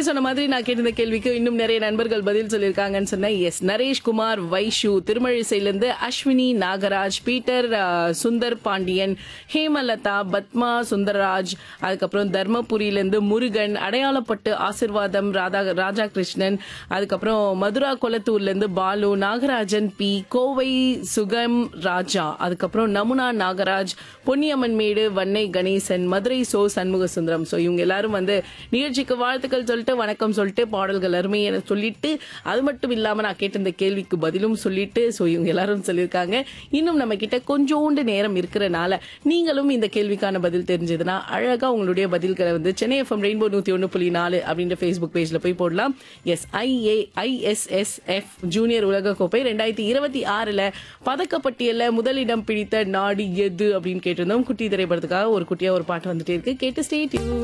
சொன்ன மாதிரி நான் கேட்டிருந்த கேள்விக்கு இன்னும் நிறைய நண்பர்கள் பதில் சொல்லியிருக்காங்கன்னு சொன்னேன் எஸ் நரேஷ் குமார் வைஷு திருமழிசையிலிருந்து அஸ்வினி நாகராஜ் பீட்டர் ஆ, சுந்தர் பாண்டியன் ஹேமலதா பத்மா சுந்தரராஜ் அதுக்கப்புறம் தர்மபுரியிலிருந்து முருகன் அடையாளப்பட்டு ஆசிர்வாதம் ராதா ராஜா கிருஷ்ணன் அதுக்கப்புறம் மதுரா கொளத்தூர்ல இருந்து பாலு நாகராஜன் பி கோவை சுகம் ராஜா அதுக்கப்புறம் நமுனா நாகராஜ் பொன்னியம்மன் மேடு வன்னை கணேசன் மதுரை சோ சண்முக சுந்தரம் ஸோ இவங்க எல்லாரும் வந்து நிகழ்ச்சிக்கு வாழ்த்துக்கள் சொல்லிட்டு வணக்கம் சொல்லிட்டு பாடல்கள் அருமையை சொல்லிட்டு அது மட்டும் இல்லாம நான் கேட்ட இந்த கேள்விக்கு பதிலும் சொல்லிட்டு ஸோ இவங்க எல்லாரும் சொல்லியிருக்காங்க இன்னும் நம்ம கிட்ட கொஞ்சோண்டு நேரம் இருக்கிறனால நீங்களும் இந்த கேள்விக்கான பதில் தெரிஞ்சதுன்னா அழகா உங்களுடைய பதில்களை வந்து சென்னை எஃப்எம் ரெயின்போ நூத்தி ஒன்று புள்ளி நாலு அப்படின்ற ஃபேஸ்புக் பேஜ்ல போய் போடலாம் எஸ் ஐஏ ஐஎஸ்எஸ்எஃப் ஜூனியர் உலகக்கோப்பை ரெண்டாயிரத்தி இருபத்தி ஆறுல பதக்கப்பட்டியல்ல முதலிடம் பிடித்த நாடு எது அப்படின்னு கேட்டிருந்தோம் குட்டி திரைப்படத்துக்காக ஒரு குட்டியா ஒரு பாட்டு வந்துட்டே இருக்கு கேட்டு ஸ்டேட்